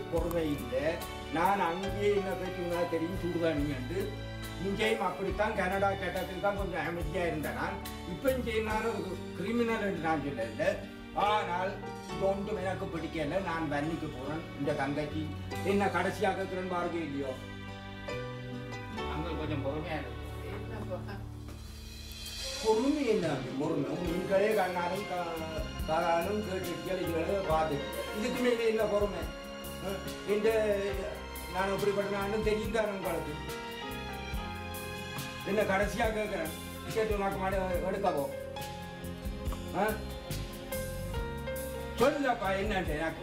பொறுமை இல்லை நான் அங்கேயே என்ன பேசுனா தெரியும் சுடுதானி என்று இங்கேயும் அப்படித்தான் கனடா சட்டத்தில் தான் கொஞ்சம் அமைதியா இருந்தேன் நான் இப்போ இங்கே நான் ஒரு கிரிமினல் என்று நான் சொல்லல ஆனால் இது ஒன்றும் எனக்கு பிடிக்கல நான் வன்னிக்கு போறேன் இந்த தங்கச்சி என்ன கடைசியாக இருக்கிறேன் பாருங்க இல்லையோ அங்க கொஞ்சம் பொறுமையா இருக்கு பொறுமை என்ன பொறுமை நீங்களே கண்ணாலும் கா- காதாலும் கேட்டு இதுகளை பார்த்துட்டு இதுக்கு மேலே என்ன பொறுமை அஹ், இந்த நான் எப்படிப்பட்ட நானும் தெரியும் தான் உங்களுக்கு என்ன கடைசியா கேட்கிறேன் டிக்கெட் உனக்கு மாட எடுக்கவோ ஆ? சொல்லுப்பா என்னன்ட்டு எனக்கு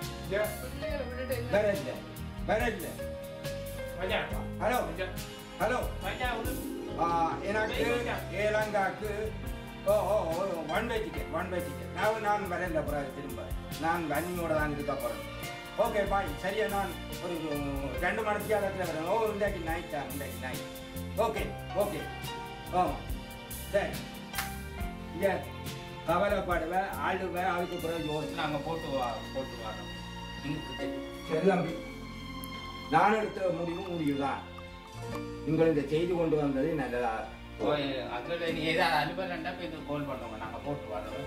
வேற இல்லை வேற இல்லை ஹலோ ஹலோ ஆ, எனக்கு ஏலங்காக்கு ஓ ஓ one way ticket one way ticket நான் நான் வரேன் அப்புறம் திரும்ப நான் வன்னியோட தான் இருக்க போகிறேன் ஓகே பாய் சரியா நான் ஒரு ரெண்டு மணி நேரத்தில் வரேன் ஓ இன்றைக்கு நைட் தான் இன்றைக்கு நைட் ஓகே ஓகே ஓ சரி இல்லை கவலைப்படுவேன் ஆளுவேன் அதுக்கு பிறகு யோசி நாங்க போட்டு வா போட்டு வரோம் உங்களுக்கு தெரியும். சரி தம்பி நான் எடுத்த முடிவு முடிவு தான் நீங்கள் இந்த செய்தி கொண்டு வந்தது நல்லதா ஓ, அதுல நீ ஏதாவது அனுப்பலன்னா இப்ப இது கால் பண்ணுவோம் நாங்க போட்டு வரோம்